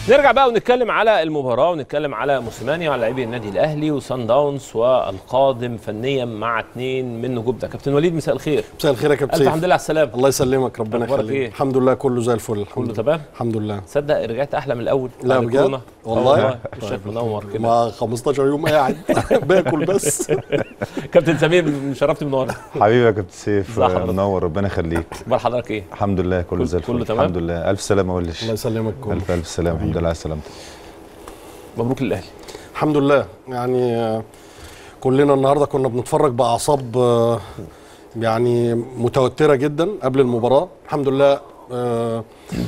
نرجع بقى ونتكلم على المباراه ونتكلم على موسيماني وعلى لاعبي النادي الاهلي وسان داونز والقادم فنيا مع اثنين من نجوم ده كابتن وليد مساء الخير مساء الخير يا كابتن الف سيف الحمد لله على السلامه الله يسلمك ربنا أخبارك يخليك إيه؟ الحمد لله كله زي الفل الحمد كله لله تمام الحمد لله تصدق رجعت احلى من الاول لا بعد بجد؟ كورونا. والله؟ آه الشيخ منور كده ما 15 يوم قاعد باكل بس كابتن سمير شرفت من ورا حبيبي يا كابتن سيف ازي حضرتك؟ منور ربنا يخليك اخبار حضرتك ايه الحمد لله كله كل- زي الفل كله تمام؟ الحمد لله الف سلامه ولش الله يسلمك كله الف الف سلامه الحمد لله على سلامتك مبروك للاهلي الحمد لله يعني آه، كلنا النهارده كنا بنتفرج باعصاب آه، يعني متوتره جدا قبل المباراه الحمد لله آه،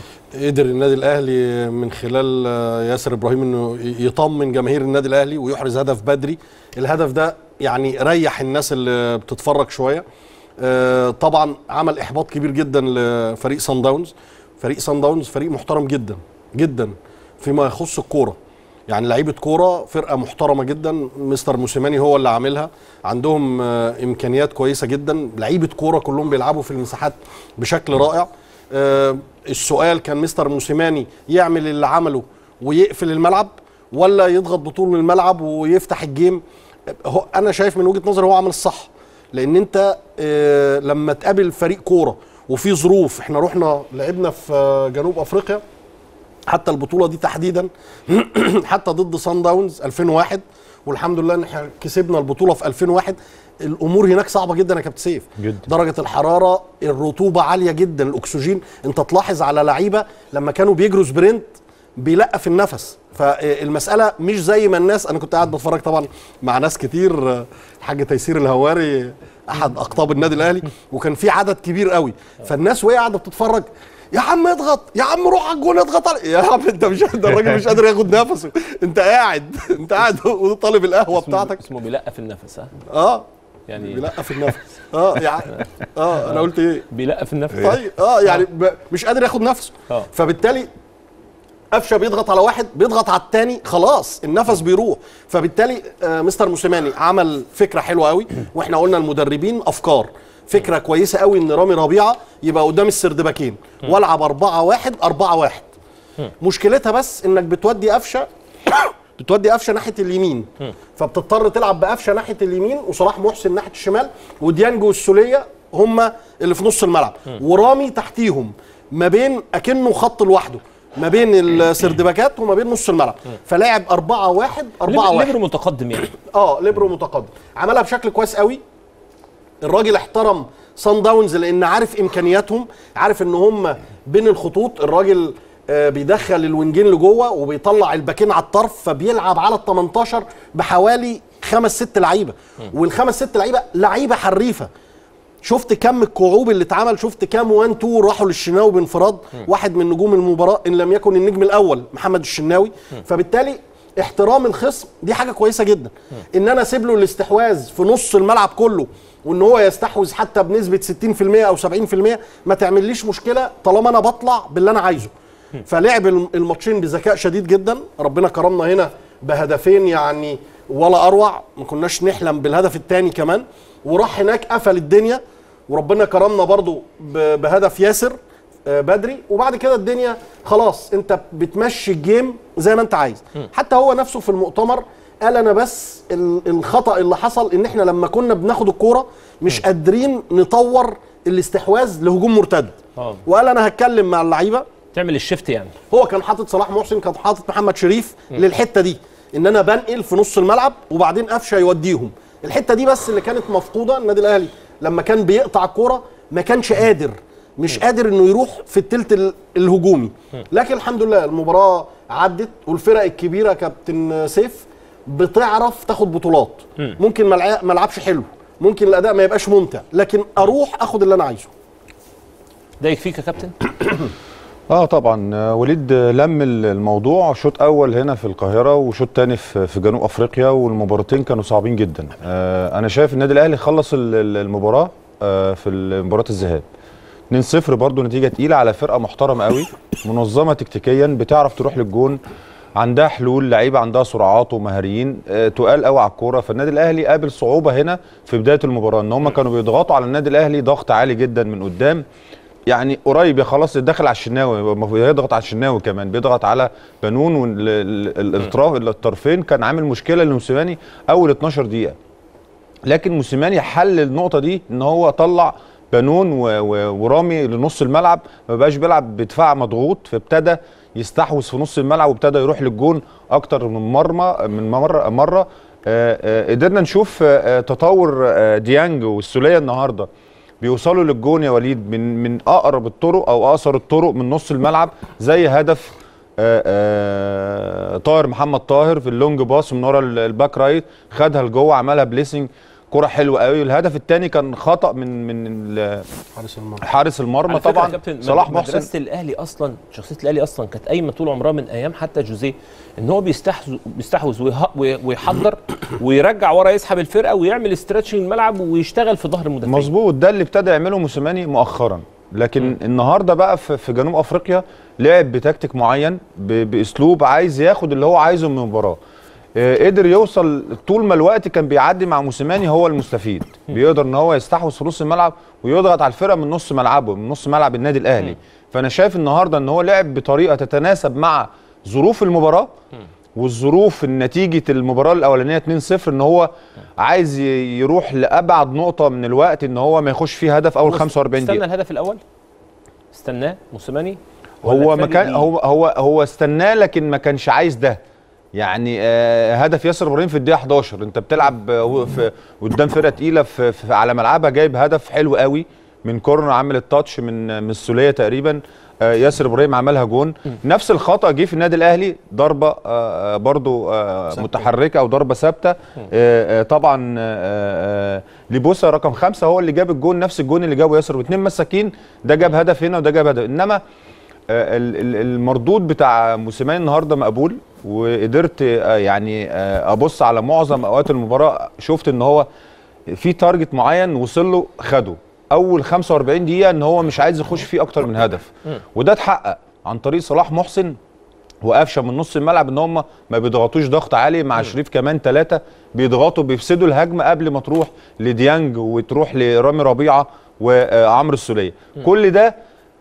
قدر النادي الاهلي من خلال آه، ياسر ابراهيم انه ي- يطمن جماهير النادي الاهلي ويحرز هدف بدري الهدف ده يعني ريح الناس اللي بتتفرج شويه آه، طبعا عمل احباط كبير جدا لفريق سان داونز فريق سان داونز فريق محترم جدا جدا فيما يخص الكوره يعني لعيبه كوره فرقه محترمه جدا مستر موسيماني هو اللي عاملها عندهم آه، امكانيات كويسه جدا لعيبه كوره كلهم بيلعبوا في المساحات بشكل رائع آه، السؤال كان مستر موسيماني يعمل اللي عمله ويقفل الملعب ولا يضغط بطول الملعب ويفتح الجيم هو انا شايف من وجهه نظري هو عمل الصح لان انت آه، لما تقابل فريق كوره وفي ظروف احنا رحنا لعبنا في آه، جنوب افريقيا حتى البطوله دي تحديدا حتى ضد سان داونز 2001 والحمد لله ان احنا كسبنا البطوله في 2001 الامور هناك صعبه جدا يا كابتن سيف جدا. درجه الحراره الرطوبه عاليه جدا الاكسجين انت تلاحظ على لعيبه لما كانوا بيجروا سبرنت بيلقف النفس فالمساله مش زي ما الناس انا كنت قاعد بتفرج طبعا مع ناس كتير الحاج تيسير الهواري احد اقطاب النادي الاهلي وكان في عدد كبير قوي فالناس وهي قاعده بتتفرج يا عم اضغط يا عم روح على الجون اضغط على يا عم انت مش ده الراجل مش قادر ياخد نفسه انت قاعد انت قاعد وطالب القهوه اسمه بتاعتك اسمه بيلقف النفس ها اه يعني بيلقف النفس اه يعني اه انا قلت ايه بيلقف النفس طيب اه يعني ب- مش قادر ياخد نفسه آه. فبالتالي قفشه بيضغط على واحد بيضغط على الثاني خلاص النفس بيروح فبالتالي آه مستر موسيماني عمل فكره حلوه قوي واحنا قلنا المدربين افكار فكره كويسه قوي ان رامي ربيعه يبقى قدام السردباكين والعب 4 1 4 1 مشكلتها بس انك بتودي قفشه بتودي قفشه ناحيه اليمين فبتضطر تلعب بقفشه ناحيه اليمين وصلاح محسن ناحيه الشمال وديانجو والسوليه هم اللي في نص الملعب ورامي تحتيهم ما بين اكنه خط لوحده ما بين السردباكات وما بين نص الملعب فلاعب 4 1 4 1 ليبرو متقدم يعني اه ليبرو متقدم عملها بشكل كويس قوي الراجل احترم سان داونز لان عارف امكانياتهم عارف ان هم بين الخطوط الراجل آه، بيدخل الوينجين لجوه وبيطلع الباكين على الطرف فبيلعب على ال 18 بحوالي خمس ست لعيبه والخمس ست لعيبه لعيبه حريفه شفت كم الكعوب اللي اتعمل شفت كام وان تو راحوا للشناوي بانفراد واحد من نجوم المباراه ان لم يكن النجم الاول محمد الشناوي فبالتالي احترام الخصم دي حاجه كويسه جدا ان انا اسيب له الاستحواذ في نص الملعب كله وان هو يستحوذ حتى بنسبه 60% او 70% ما تعمليش مشكله طالما انا بطلع باللي انا عايزه فلعب الم- الماتشين بذكاء شديد جدا ربنا كرمنا هنا بهدفين يعني ولا اروع ما كناش نحلم بالهدف الثاني كمان وراح هناك قفل الدنيا وربنا كرمنا برضو ب- بهدف ياسر آه، بدري وبعد كده الدنيا خلاص انت بتمشي الجيم زي ما انت عايز حتى هو نفسه في المؤتمر قال انا بس ال- الخطا اللي حصل ان احنا لما كنا بناخد الكوره مش قادرين نطور الاستحواذ لهجوم مرتد آه. وقال انا هتكلم مع اللعيبه تعمل الشيفت يعني هو كان حاطط صلاح محسن كان حاطط محمد شريف للحته دي ان انا بنقل في نص الملعب وبعدين قفشه يوديهم الحته دي بس اللي كانت مفقوده النادي الاهلي لما كان بيقطع الكوره ما كانش قادر مش قادر انه يروح في التلت ال- الهجومي لكن الحمد لله المباراه عدت والفرق الكبيره كابتن سيف بتعرف تاخد بطولات ممكن ما الع- ما العبش حلو ممكن الاداء ما يبقاش ممتع لكن اروح اخد اللي انا عايزه ده يكفيك يا كابتن اه طبعا آه، وليد آه، لم ال- الموضوع شوط اول هنا في القاهره وشوط تاني في في جنوب افريقيا والمباراتين كانوا صعبين جدا آه انا شايف النادي الاهلي خلص ال- ال- المباراه آه في مباراه الذهاب 2-0 برضو نتيجه تقيله على فرقه محترمه قوي منظمه تكتيكيا بتعرف تروح للجون عندها حلول لعيبه عندها سرعات ومهاريين آه تقال قوي على الكوره فالنادي الاهلي قابل صعوبه هنا في بدايه المباراه ان هم كانوا بيضغطوا على النادي الاهلي ضغط عالي جدا من قدام يعني قريب يا خلاص داخل على الشناوي المفروض يضغط على الشناوي كمان بيضغط على بنون والاطراف الطرفين كان عامل مشكله لموسيماني اول 12 دقيقه لكن موسيماني حل النقطه دي ان هو طلع بنون و- و- ورامي لنص الملعب ما بقاش بيلعب بدفاع مضغوط فابتدى يستحوذ في نص الملعب وابتدى يروح للجون اكتر من مرمى من مره مره آه، آه، قدرنا نشوف آه، آه، تطور آه، ديانج والسوليه النهارده بيوصلوا للجون يا وليد من من اقرب الطرق او اقصر الطرق من نص الملعب زي هدف آه، آه، طاهر محمد طاهر في اللونج باص من ورا ال- الباك رايت خدها لجوه عملها بليسنج كرة حلوه قوي الهدف الثاني كان خطا من من ال- حارس المرمى حارس المرمى على فكرة يا طبعا كابتن صلاح مد- محسن مدرسه الاهلي اصلا شخصيه الاهلي اصلا كانت قايمه طول عمرها من ايام حتى جوزيه ان هو بيستحوذ بيستحوذ ويه- وي- ويحضر ويرجع ورا يسحب الفرقه ويعمل استرتش الملعب ويشتغل في ظهر المدافعين مظبوط ده اللي ابتدى يعمله موسيماني مؤخرا لكن النهارده بقى في في جنوب افريقيا لعب بتكتيك معين ب- باسلوب عايز ياخد اللي هو عايزه من المباراه آه، قدر يوصل طول ما الوقت كان بيعدي مع موسيماني هو المستفيد بيقدر ان هو يستحوذ في نص الملعب ويضغط على الفرقه من نص ملعبه من نص ملعب النادي الاهلي فانا شايف النهارده ان هو لعب بطريقه تتناسب مع ظروف المباراه والظروف نتيجه المباراه الاولانيه 2-0 ان هو عايز ي- يروح لابعد نقطه من الوقت ان هو ما يخش فيه هدف اول 45 استنى دقيقه الهدف الاول استناه موسيماني ولا هو ما اتفاجئ كان بيه؟ هو هو هو استناه لكن ما كانش عايز ده يعني آه هدف ياسر ابراهيم في الدقيقه 11 انت بتلعب آه، في قدام فرقه تقيله في, في على ملعبها جايب هدف حلو قوي من كورنر عامل التاتش من من السوليه تقريبا آه ياسر ابراهيم عملها جون نفس الخطا جه في النادي الاهلي ضربه آه آه، برضو آه متحركه او ضربه ثابته آه آه طبعا آه آه ليبوسا رقم خمسة هو اللي جاب الجون نفس الجون اللي جابه ياسر واثنين مساكين ده جاب هدف هنا وده جاب هدف انما آه، ال- ال- المردود بتاع موسيماني النهارده مقبول وقدرت آه، يعني آه، ابص على معظم اوقات المباراه شفت ان هو في تارجت معين وصل له خده اول 45 دقيقه ان هو مش عايز يخش فيه اكتر من هدف وده اتحقق عن طريق صلاح محسن وقفشه من نص الملعب ان هم ما بيضغطوش ضغط عالي مع شريف كمان ثلاثه بيضغطوا بيفسدوا الهجمه قبل ما تروح لديانج وتروح لرامي ربيعه وعمرو السوليه كل ده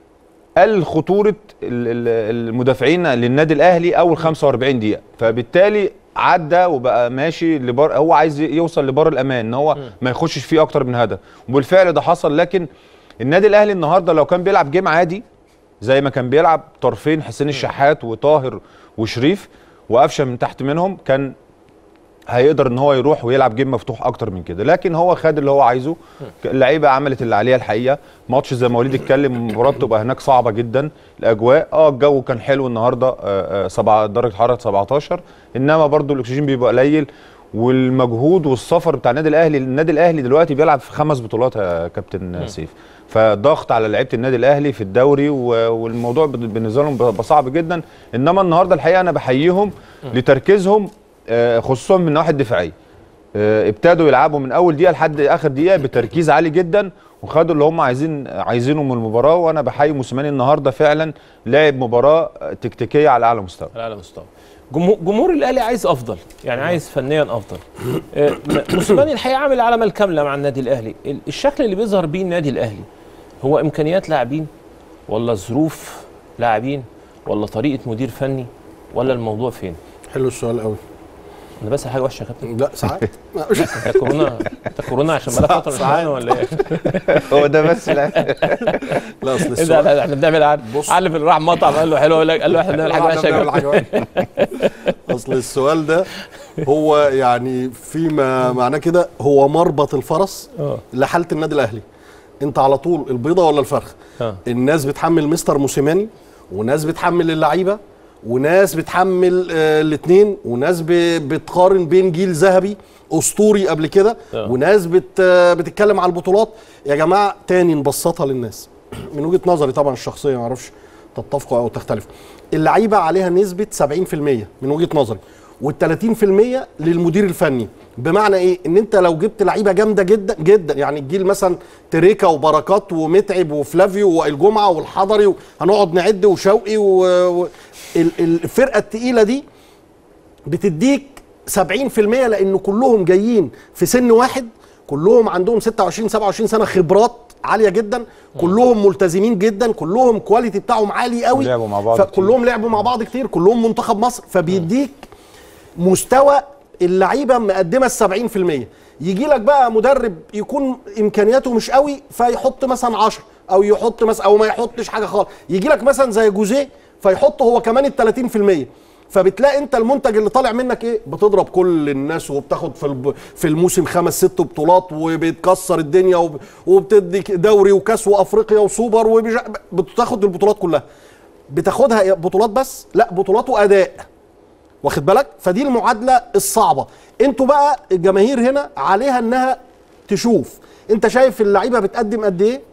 قل خطوره ال- ال- المدافعين للنادي الاهلي اول 45 دقيقه فبالتالي عدى وبقى ماشي لبر هو عايز يوصل لبر الامان ان هو ما يخشش فيه اكتر من هدف وبالفعل ده حصل لكن النادي الاهلي النهارده لو كان بيلعب جيم عادي زي ما كان بيلعب طرفين حسين الشحات وطاهر وشريف وقفشه من تحت منهم كان هيقدر ان هو يروح ويلعب جيم مفتوح اكتر من كده لكن هو خد اللي هو عايزه اللعيبه عملت اللي عليها الحقيقه ماتش زي ما وليد اتكلم المباراه بتبقى هناك صعبه جدا الاجواء اه الجو كان حلو النهارده آه آه سبعة درجه حراره 17 انما برضو الاكسجين بيبقى قليل والمجهود والسفر بتاع النادي الاهلي النادي الاهلي دلوقتي بيلعب في خمس بطولات يا كابتن سيف فضغط على لعيبه النادي الاهلي في الدوري و- والموضوع بن- بالنسبه لهم بيبقى صعب جدا انما النهارده الحقيقه انا بحييهم لتركيزهم آه، خصوصا من الناحيه الدفاعيه آه، ابتدوا يلعبوا من اول دقيقه لحد اخر دقيقه بتركيز عالي جدا وخدوا اللي هم عايزين عايزينه من المباراه وانا بحيي موسيماني النهارده فعلا لعب مباراه تكتيكيه على اعلى مستوى على اعلى مستوى جمهور, جمهور الاهلي عايز افضل يعني عايز فنيا افضل آه، م- موسيماني الحقيقه عامل العلامه الكامله مع النادي الاهلي ال- الشكل اللي بيظهر بيه النادي الاهلي هو امكانيات لاعبين ولا ظروف لاعبين ولا طريقه مدير فني ولا الموضوع فين حلو السؤال قوي انا بس حاجه وحشه يا كابتن لا ساعات هي كورونا انت كورونا عشان بقالك فتره مش معانا ولا ايه؟ هو ده بس لا لا اصل ايه ده السؤال لا، احنا بنعمل عارف بص. عارف اللي راح مطعم قال له حلو قال له قال له احنا بنعمل حاجه وحشه يا بنعمل كابتن. حاجة وحشة. اصل السؤال ده هو يعني فيما معناه كده هو مربط الفرس اه لحاله النادي الاهلي انت على طول البيضه ولا الفرخه اه الناس بتحمل مستر موسيماني وناس بتحمل اللعيبه وناس بتحمل آه الاثنين وناس ب- بتقارن بين جيل ذهبي اسطوري قبل كده آه. وناس بت آه بتتكلم على البطولات يا جماعه تاني نبسطها للناس من وجهه نظري طبعا الشخصيه ما اعرفش تتفقوا او تختلفوا اللعيبه عليها نسبه 70% من وجهه نظري وال 30% للمدير الفني بمعنى ايه ان انت لو جبت لعيبه جامده جدا جدا يعني الجيل مثلا تريكا وبركات ومتعب وفلافيو وائل جمعه والحضري هنقعد نعد وشوقي و... و... ال- الفرقه التقيله دي بتديك 70% لان كلهم جايين في سن واحد كلهم عندهم 26 27 سنه خبرات عاليه جدا كلهم ملتزمين جدا كلهم كواليتي بتاعهم عالي قوي ولعبوا مع بعض فكلهم لعبوا مع بعض كتير كلهم منتخب مصر فبيديك مستوى اللعيبه مقدمه ال 70% يجي لك بقى مدرب يكون امكانياته مش قوي فيحط مثلا 10 او يحط مثلا او ما يحطش حاجه خالص يجي لك مثلا زي جوزيه فيحط هو كمان ال 30% فبتلاقي انت المنتج اللي طالع منك ايه بتضرب كل الناس وبتاخد في الب... في الموسم خمس ست بطولات وبتكسر الدنيا وب... وبتدي دوري وكاس وافريقيا وسوبر وبج... بتاخد البطولات كلها بتاخدها بطولات بس لا بطولات واداء واخد بالك فدي المعادله الصعبه انتوا بقى الجماهير هنا عليها انها تشوف انت شايف اللعيبه بتقدم قد ايه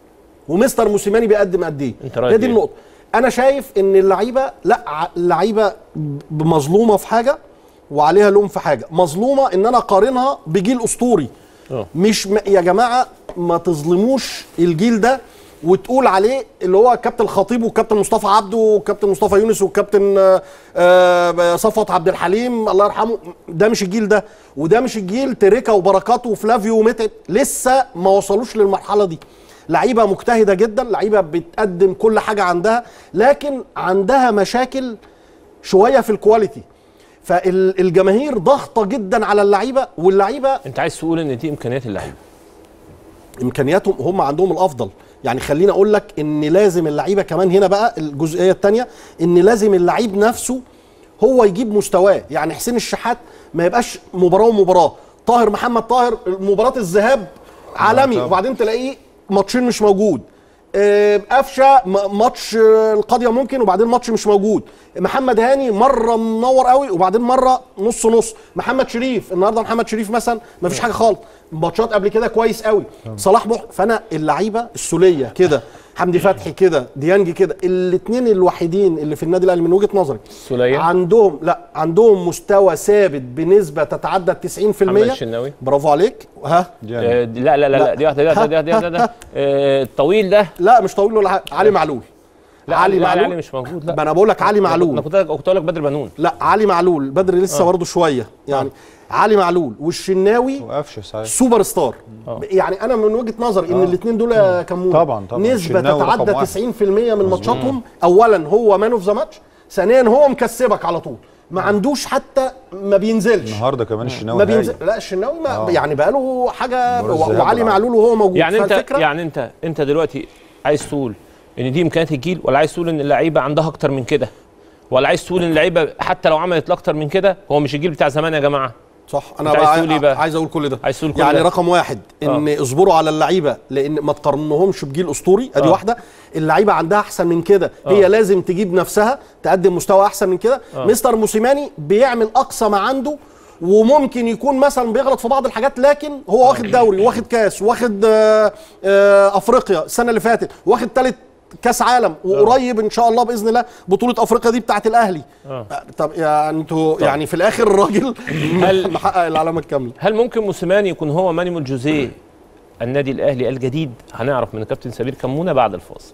ومستر موسيماني بيقدم قد ايه انت رأيك هي دي ايه؟ النقطه انا شايف ان اللعيبه لا ع- اللعيبه ب- مظلومه في حاجه وعليها لوم في حاجه مظلومه ان انا اقارنها بجيل اسطوري اه. مش م... يا جماعه ما تظلموش الجيل ده وتقول عليه اللي هو الكابتن الخطيب والكابتن مصطفى عبده والكابتن مصطفى يونس والكابتن آه، آه، صفوت عبد الحليم الله يرحمه ده مش الجيل ده وده مش الجيل تريكا وبركات وفلافيو ومتعب لسه ما وصلوش للمرحله دي لعيبه مجتهده جدا لعيبه بتقدم كل حاجه عندها لكن عندها مشاكل شويه في الكواليتي فالجماهير ضاغطه جدا على اللعيبه واللعيبه انت عايز تقول ان دي امكانيات اللعيبه امكانياتهم هم عندهم الافضل يعني خليني اقول لك ان لازم اللعيبه كمان هنا بقى الجزئيه الثانيه ان لازم اللعيب نفسه هو يجيب مستواه يعني حسين الشحات ما يبقاش مباراه ومباراه طاهر محمد طاهر مباراه الذهاب عالمي طبعا. وبعدين تلاقيه ماتشين مش موجود آه، قفشه م- ماتش آه، القضيه ممكن وبعدين ماتش مش موجود محمد هاني مره منور قوي وبعدين مره نص نص محمد شريف النهارده محمد شريف مثلا ما فيش حاجه خالص ماتشات قبل كده كويس قوي صلاح مح فانا اللعيبه السوليه كده حمدي فتحي كده ديانجي كده الاثنين الوحيدين اللي في النادي الاهلي من وجهه نظري سولية عندهم لا عندهم مستوى ثابت بنسبه تتعدى ال محمد 90% الشناوي برافو عليك ها يعني آه، لا لا لا لا دي واحده دي واحده دي واحده دي واحده آه، الطويل ده لا مش طويل ولا حاجه علي معلول لا علي لا، معلول علي مش موجود لا ما انا بقول لك علي انا معلول كنت كنت اقول لك بدر بنون لا علي معلول بدري لسه برضه شويه يعني علي معلول والشناوي وقفشه صحيح سوبر ستار آه. يعني انا من وجهه نظري ان الاثنين دول يا كمون طبعاً، طبعاً. نسبه الشناوي رقم تتعدى واحد. 90% من ماتشاتهم اولا هو مان اوف ذا ماتش ثانيا هو مكسبك على طول ما عندوش حتى ما بينزلش النهارده كمان الشناوي ما هايل. بينزل لا الشناوي ما آه. يعني بقى له حاجه مباراة و- الذهاب وعلي والعودة. معلول وهو موجود يعني انت فالفكرة يعني انت انت دلوقتي عايز تقول ان دي امكانيات الجيل ولا عايز تقول ان اللعيبه عندها اكتر من كده ولا عايز تقول ان اللعيبه حتى لو عملت اكتر من كده هو مش الجيل بتاع زمان يا جماعه صح انا انت بقى عايز تقول ايه بقى؟ عايز اقول كل ده عايز تقول كل يعني ده؟ رقم واحد ان آه. اصبروا على اللعيبه لان ما تقارنهمش بجيل اسطوري ادي آه. واحده اللعيبه عندها احسن من كده هي لازم تجيب نفسها تقدم مستوى احسن من كده آه. مستر موسيماني بيعمل اقصى ما عنده وممكن يكون مثلا بيغلط في بعض الحاجات لكن هو واخد دوري واخد كاس واخد آه، آه، افريقيا السنه اللي فاتت واخد ثالث كاس عالم وقريب ان شاء الله باذن الله بطوله افريقيا دي بتاعت الاهلي آه. آه، طب يعني انتوا يعني في الاخر الراجل هل- محقق العلامه الكامله هل ممكن موسيماني يكون هو مانويل جوزيه النادي الاهلي الجديد هنعرف من الكابتن سمير كمونه بعد الفاصل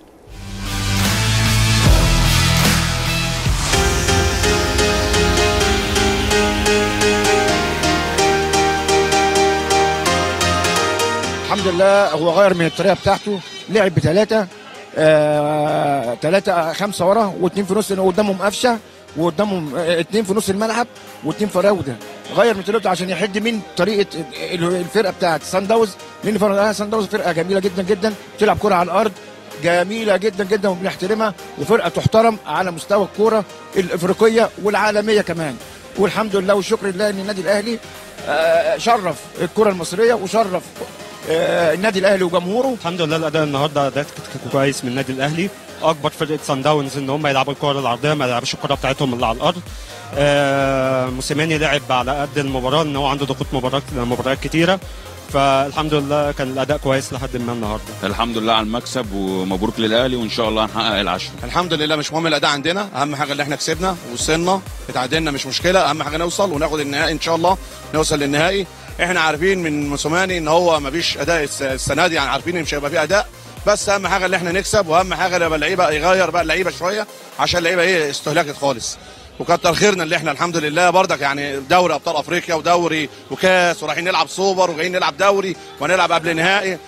الحمد لله هو غير من الطريقه بتاعته لعب بثلاثه آه، ثلاثه خمسه ورا واثنين في نص قدامهم قفشه وقدامهم آه، اثنين في نص الملعب واثنين فراوده غير من طريقته عشان يحد من طريقه ال- الفرقه بتاعت سان داونز لان فرقه سان داونز فرقه جميله جدا جدا بتلعب كره على الارض جميله جدا جدا وبنحترمها وفرقه تحترم على مستوى الكوره الافريقيه والعالميه كمان والحمد لله والشكر لله ان النادي الاهلي آه، شرف الكره المصريه وشرف آه، النادي الاهلي وجمهوره الحمد لله الاداء النهارده اداء كت- كويس من النادي الاهلي اكبر فرقه سان داونز ان هم يلعبوا الكره العرضيه ما يلعبوش الكره بتاعتهم اللي على الارض آه موسيماني لعب على قد المباراه ان هو عنده ضغوط مباريات مباريات كتيره فالحمد لله كان الاداء كويس لحد ما النهارده الحمد لله على المكسب ومبروك للاهلي وان شاء الله هنحقق العشرة الحمد لله مش مهم الاداء عندنا اهم حاجه اللي احنا كسبنا وصلنا اتعادلنا مش مشكله اهم حاجه نوصل وناخد النهائي ان شاء الله نوصل للنهائي احنا عارفين من موسوماني ان هو ما فيش اداء الس- السنه دي يعني عارفين ان مش هيبقى فيه اداء بس اهم حاجه اللي احنا نكسب واهم حاجه يبقى اللعيبه يغير بقى اللعيبه شويه عشان اللعيبه ايه استهلكت خالص وكتر خيرنا اللي احنا الحمد لله بردك يعني دوري ابطال افريقيا ودوري وكاس ورايحين نلعب سوبر وجايين نلعب دوري ونلعب قبل نهائي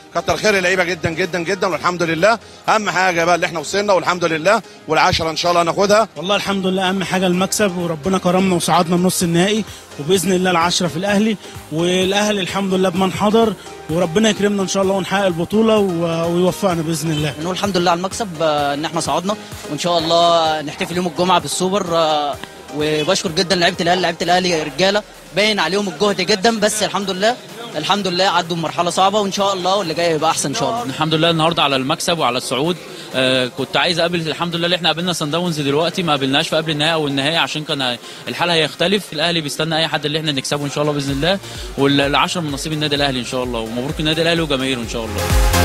كتر خير اللعيبه جدا جدا جدا والحمد لله اهم حاجه بقى اللي احنا وصلنا والحمد لله والعشره ان شاء الله ناخدها والله الحمد لله اهم حاجه المكسب وربنا كرمنا وصعدنا النص النهائي وباذن الله العشره في الاهلي والاهلي الحمد لله بمن حضر وربنا يكرمنا ان شاء الله ونحقق البطوله و- ويوفقنا باذن الله نقول الحمد لله على المكسب آه، ان احنا صعدنا وان شاء الله نحتفل يوم الجمعه بالسوبر آه، وبشكر جدا لعيبه الاهلي لعيبه الاهلي رجاله باين عليهم الجهد جدا بس الحمد لله الحمد لله عدوا مرحله صعبه وان شاء الله واللي جاي يبقى احسن ان شاء الله الحمد لله النهارده على المكسب وعلى الصعود آه كنت عايز اقابل الحمد لله اللي احنا قابلنا سان داونز دلوقتي ما قابلناش في قبل النهائي او النهائي عشان كان الحال هيختلف الاهلي بيستنى اي حد اللي احنا نكسبه ان شاء الله باذن الله والعشرة من نصيب النادي الاهلي ان شاء الله ومبروك النادي الاهلي وجماهيره ان شاء الله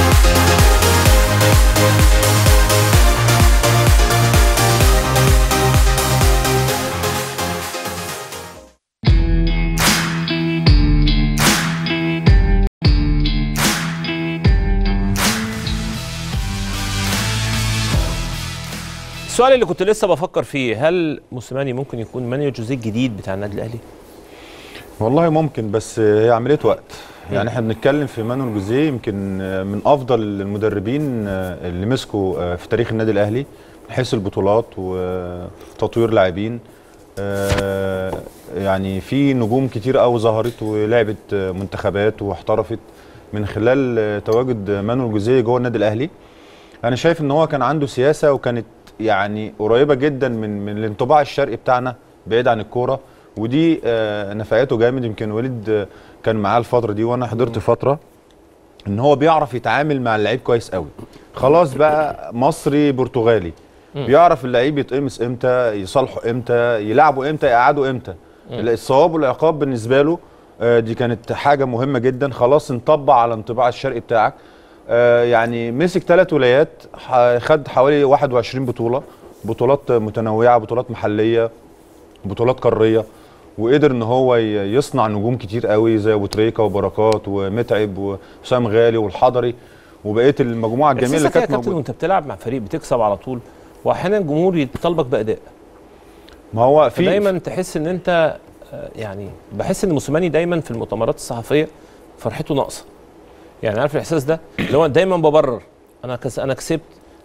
السؤال اللي كنت لسه بفكر فيه هل موسيماني ممكن يكون مانويل جوزيه الجديد بتاع النادي الاهلي؟ والله ممكن بس هي عمليه وقت يعني احنا بنتكلم في مانويل جوزيه يمكن من افضل المدربين اللي مسكوا في تاريخ النادي الاهلي من حيث البطولات وتطوير لاعبين آه، يعني في نجوم كتير قوي ظهرت ولعبت منتخبات واحترفت من خلال تواجد مانويل جوزيه جوه النادي الاهلي انا شايف ان هو كان عنده سياسه وكانت يعني قريبه جدا من من الانطباع الشرقي بتاعنا بعيد عن الكوره ودي آه، نفعته جامد يمكن وليد آه، كان معاه الفتره دي وانا حضرت فتره ان هو بيعرف يتعامل مع اللعيب كويس قوي خلاص بقى مصري برتغالي بيعرف اللعيب يتقمص امتى يصالحه امتى يلعبه امتى يقعده امتى الصواب والعقاب بالنسبه له آه، دي كانت حاجه مهمه جدا خلاص انطبع على انطباع الشرقي بتاعك آه، يعني مسك ثلاث ولايات ح- خد حوالي 21 بطوله بطولات متنوعه بطولات محليه بطولات قاريه وقدر ان هو ي- يصنع نجوم كتير قوي زي ابو تريكه وبركات ومتعب وحسام غالي والحضري وبقيه المجموعه الجميله اللي احساسك إيه يا كانت كابتن موجوده وانت بتلعب مع فريق بتكسب على طول واحيانا الجمهور يطالبك باداء ما هو في دايما تحس ان انت آه، يعني بحس ان موسيماني دايما في المؤتمرات الصحفيه فرحته ناقصه يعني عارف الاحساس ده اللي هو دايما ببرر انا كس انا كسبت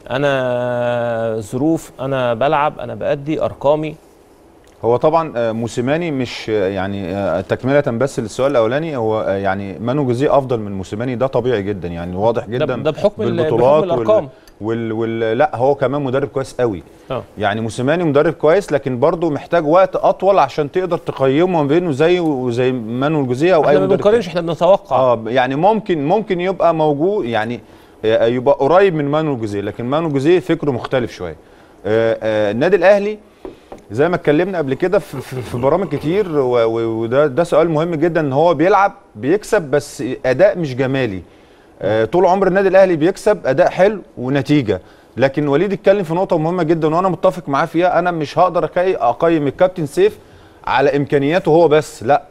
انا ظروف انا بلعب انا بادي ارقامي هو طبعا آه، موسيماني مش آه، يعني آه، تكمله بس للسؤال الاولاني هو آه، يعني مانو جوزيه افضل من موسيماني ده طبيعي جدا يعني واضح جدا ده, ده بحكم ال- بالبطولات بحكم الارقام وال, وال, وال لا هو كمان مدرب كويس قوي اه يعني موسيماني مدرب كويس لكن برضه محتاج وقت اطول عشان تقدر تقيمه ما بينه زي وزي مانويل جوزيه او اي احنا ما مدرب بنقارنش احنا بنتوقع اه يعني ممكن ممكن يبقى موجود يعني آه، يبقى قريب من مانويل جوزيه لكن مانويل جوزيه فكره مختلف شويه آه، آه، النادي الاهلي زي ما اتكلمنا قبل كده في, في, في برامج كتير و- و- وده ده سؤال مهم جدا ان هو بيلعب بيكسب بس اداء مش جمالي آه، طول عمر النادي الاهلي بيكسب اداء حلو ونتيجه لكن وليد اتكلم في نقطه مهمه جدا وانا متفق معاه فيها انا مش هقدر أكي- اقيم الكابتن سيف على امكانياته هو بس لا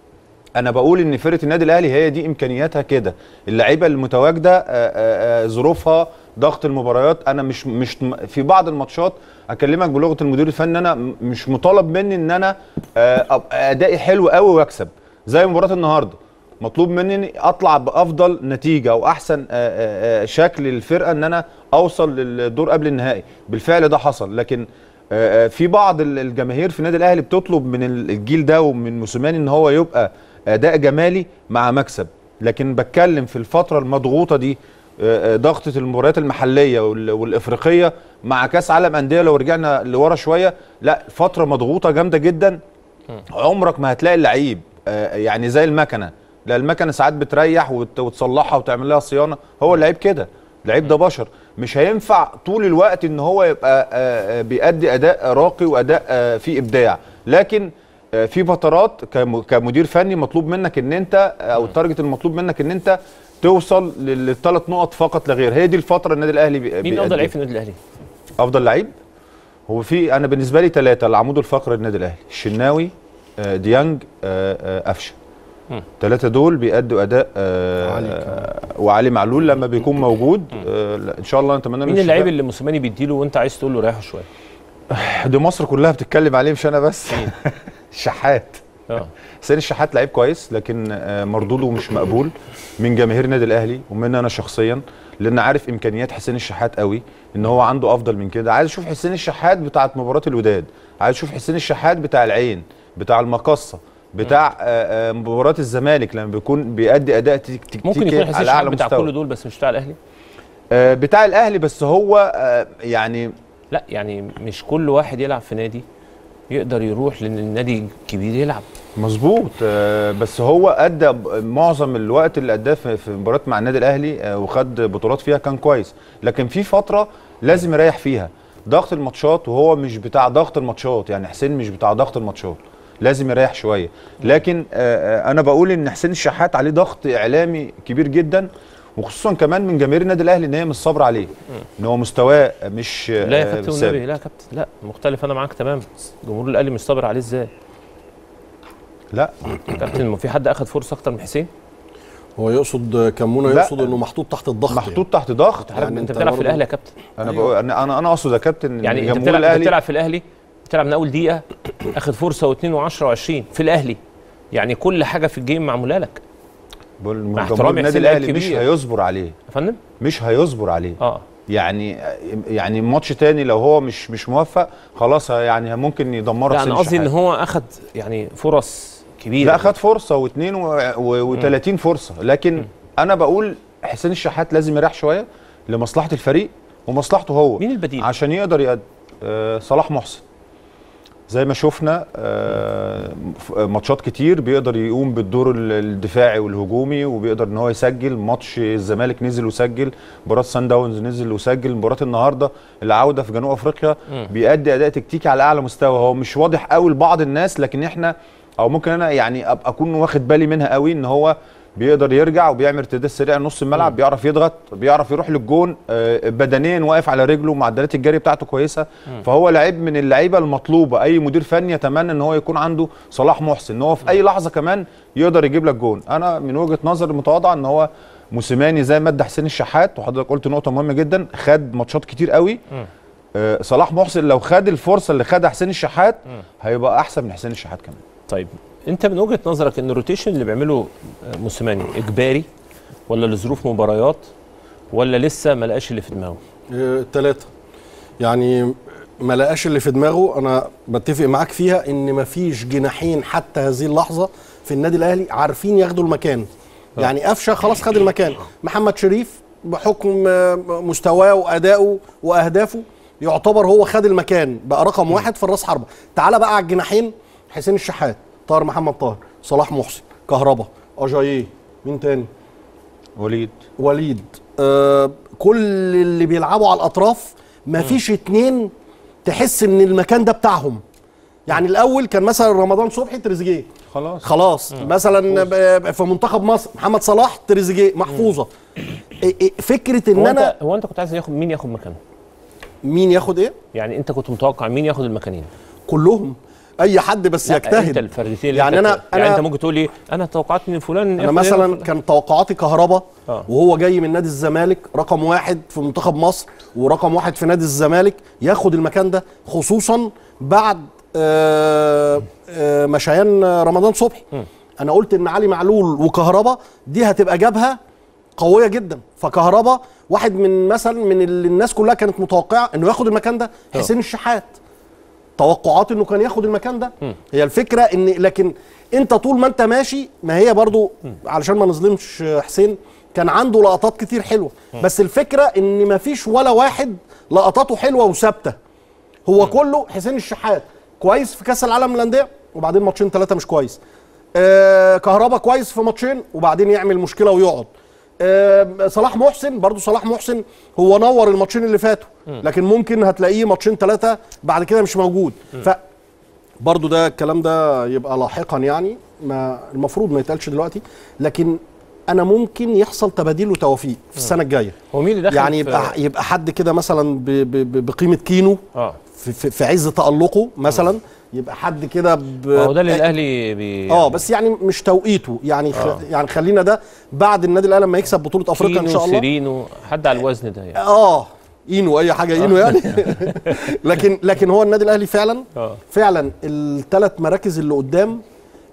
انا بقول ان فرقه النادي الاهلي هي دي امكانياتها كده اللعيبه المتواجده آه، آه، آه، ظروفها ضغط المباريات انا مش مش في بعض الماتشات اكلمك بلغه المدير الفني انا م- مش مطالب مني ان انا آه، ابقى ادائي حلو قوي واكسب زي مباراه النهارده مطلوب مني إني اطلع بافضل نتيجه او احسن آه، آه، آه، شكل للفرقه ان انا اوصل للدور قبل النهائي بالفعل ده حصل لكن آه، آه، في بعض ال- الجماهير في النادي الاهلي بتطلب من ال- الجيل ده ومن موسيماني ان هو يبقى اداء جمالي مع مكسب لكن بتكلم في الفتره المضغوطه دي آه، آه، ضغطه المباريات المحليه وال- والافريقيه مع كاس عالم انديه لو رجعنا لورا شويه لا فتره مضغوطه جامده جدا عمرك ما هتلاقي اللعيب آه، يعني زي المكنه لا المكنه ساعات بتريح وت- وتصلحها وتعمل لها صيانه هو اللعيب كده اللعيب ده بشر مش هينفع طول الوقت ان هو يبقى آه، آه، بيأدي اداء راقي واداء آه، فيه ابداع لكن آه، في فترات كم- كمدير فني مطلوب منك ان انت او التارجت المطلوب منك ان انت توصل لل- للثلاث نقط فقط لا غير هي دي الفتره النادي الاهلي بي- مين بيأديها. افضل لعيب في النادي الاهلي؟ افضل لعيب هو في انا بالنسبه لي ثلاثه العمود الفقري للنادي الاهلي الشناوي آه، ديانج آه، آه، قفشه مم. ثلاثه دول بيأدوا اداء آه، علي آه، وعلي معلول لما بيكون موجود آه، لا، ان شاء الله نتمنى له مين اللعيب الشفاء. اللي موسيماني بيديله وانت عايز تقول له ريحه شويه؟ دي مصر كلها بتتكلم عليه مش انا بس الشحات اه حسين الشحات لعيب كويس لكن آه، مردوده مش مقبول من جماهير النادي الاهلي ومن انا شخصيا لان عارف امكانيات حسين الشحات قوي ان هو عنده افضل من كده عايز اشوف حسين الشحات بتاعت مباراه الوداد عايز اشوف حسين الشحات بتاع العين بتاع المقصه بتاع آه، آه، مباراه الزمالك لما بيكون بيأدي اداء تك- تكتيكي ممكن يكون حسين على الشحات اعلى بتاع مستوى كل دول بس مش بتاع الاهلي آه، بتاع الاهلي بس هو آه، يعني لا يعني مش كل واحد يلعب في نادي يقدر يروح للنادي الكبير يلعب مظبوط آه، بس هو ادى ب- معظم الوقت اللي اداه في في مباراه مع النادي الاهلي آه، وخد بطولات فيها كان كويس لكن في فتره لازم يريح فيها ضغط الماتشات وهو مش بتاع ضغط الماتشات يعني حسين مش بتاع ضغط الماتشات لازم يريح شويه لكن آه، آه، انا بقول ان حسين الشحات عليه ضغط اعلامي كبير جدا وخصوصا كمان من جماهير النادي الاهلي ان هي مش صابره عليه ان هو مستواه مش لا يا آه، كابتن ثابت. والنبي لا يا كابتن لا مختلف انا معاك تمام جمهور الاهلي مش صابر عليه ازاي لا كابتن ما في حد اخذ فرصه اكتر من حسين هو يقصد كمونه لا. يقصد انه محطوط تحت الضغط محطوط تحت ضغط حضرتك يعني انت أنت بتلعب في برضه- الاهلي يا كابتن انا بقول انا انا أنا اقصد يا كابتن يعني انت جمهور بتلعب انت الاهلي بتلعب في الاهلي بتلعب من اول دقيقه اخذ فرصه واثنين و10 و20 في الاهلي يعني كل حاجه في الجيم معموله لك بقول مع جمهور احترامي النادي حسين لعيب الاهلي مش كبير. هيصبر عليه يا فندم مش هيصبر عليه اه يعني يعني ماتش تاني لو هو مش مش موفق خلاص يعني ممكن يدمره لا حسين انا قصدي ان الشحات. هو اخذ يعني فرص كبيره لا خد فرصه واثنين و30 فرصه لكن انا بقول حسين الشحات لازم يريح شويه لمصلحه الفريق ومصلحته هو مين البديل؟ عشان يقدر يقدم آه صلاح محسن زي ما شفنا آه ف- ماتشات كتير بيقدر يقوم بالدور ال- الدفاعي والهجومي وبيقدر ان هو يسجل ماتش الزمالك نزل وسجل مباراه سان داونز نزل وسجل مباراه النهارده العوده في جنوب افريقيا مم. بيأدي اداء تكتيكي على اعلى مستوى هو مش واضح قوي لبعض الناس لكن احنا او ممكن انا يعني ابقى اكون واخد بالي منها قوي ان هو بيقدر يرجع وبيعمل ارتداد سريع نص الملعب بيعرف يضغط بيعرف يروح للجون آه، بدنيا واقف على رجله معدلات الجري بتاعته كويسه فهو لعيب من اللعيبه المطلوبه اي مدير فني يتمنى ان هو يكون عنده صلاح محسن ان هو في اي لحظه كمان يقدر يجيب لك جون انا من وجهه نظري المتواضعه ان هو موسيماني زي ما ادى حسين الشحات وحضرتك قلت نقطه مهمه جدا خد ماتشات كتير قوي آه، صلاح محسن لو خد الفرصه اللي خدها حسين الشحات هيبقى احسن من حسين الشحات كمان طيب انت من وجهه نظرك ان الروتيشن اللي بيعمله آه، موسيماني اجباري ولا لظروف مباريات ولا لسه ما لقاش اللي في دماغه ثلاثة يعني ما لقاش اللي في دماغه انا بتفق معاك فيها ان ما فيش جناحين حتى هذه اللحظه في النادي الاهلي عارفين ياخدوا المكان يعني قفشه خلاص خد المكان محمد شريف بحكم آه، مستواه وادائه واهدافه يعتبر هو خد المكان بقى رقم واحد في الراس حربه تعال بقى على الجناحين حسين الشحات طاهر محمد طاهر صلاح محسن كهربا اجاييه مين تاني وليد وليد آه كل اللي بيلعبوا على الاطراف مفيش اتنين تحس ان المكان ده بتاعهم يعني الاول كان مثلا رمضان صبحي تريزيجيه خلاص خلاص مثلا ب- في منتخب مصر محمد صلاح تريزيجيه محفوظه إيه إيه فكره ان هو انا انت هو انت كنت عايز ياخد مين ياخد مكانه مين ياخد ايه يعني انت كنت متوقع مين ياخد المكانين كلهم اي حد بس لا، انت يجتهد الفردتين اللي يعني انت انا يعني انت انا ممكن تقول لي انا توقعت ان فلان انا ياخد مثلا هنا. كان توقعاتي كهربا آه. وهو جاي من نادي الزمالك رقم واحد في منتخب مصر ورقم واحد في نادي الزمالك ياخد المكان ده خصوصا بعد آه، آه، مشيان رمضان صبحي انا قلت ان علي معلول وكهربا دي هتبقى جبهه قويه جدا فكهربا واحد من مثلا من اللي الناس كلها كانت متوقعه انه ياخد المكان ده حسين الشحات توقعات انه كان ياخد المكان ده هي الفكره ان لكن انت طول ما انت ماشي ما هي برضو علشان ما نظلمش حسين كان عنده لقطات كتير حلوه بس الفكره ان ما فيش ولا واحد لقطاته حلوه وثابته هو كله حسين الشحات كويس في كاس العالم للانديه وبعدين ماتشين ثلاثه مش كويس آه كهربا كويس في ماتشين وبعدين يعمل مشكله ويقعد آه صلاح محسن برضو صلاح محسن هو نور الماتشين اللي فاتوا لكن ممكن هتلاقيه ماتشين ثلاثه بعد كده مش موجود ف برضو ده الكلام ده يبقى لاحقا يعني ما المفروض ما يتقالش دلوقتي لكن انا ممكن يحصل تباديل وتوافيق في السنه الجايه هو مين اللي دخل يعني في- يبقى يبقى حد كده مثلا ب- ب- ب- بقيمه كينو اه في, في, في عز تالقه مثلا يبقى حد كده ب... ما هو ده اللي الاهلي بي اه بس يعني مش توقيته يعني خ... آه. يعني خلينا ده بعد النادي الاهلي لما يكسب بطوله افريقيا ان كينو شاء الله سيرينو حد على الوزن ده يعني اه اينو اي حاجه اينو يعني لكن لكن هو النادي الاهلي فعلا اه فعلا الثلاث مراكز اللي قدام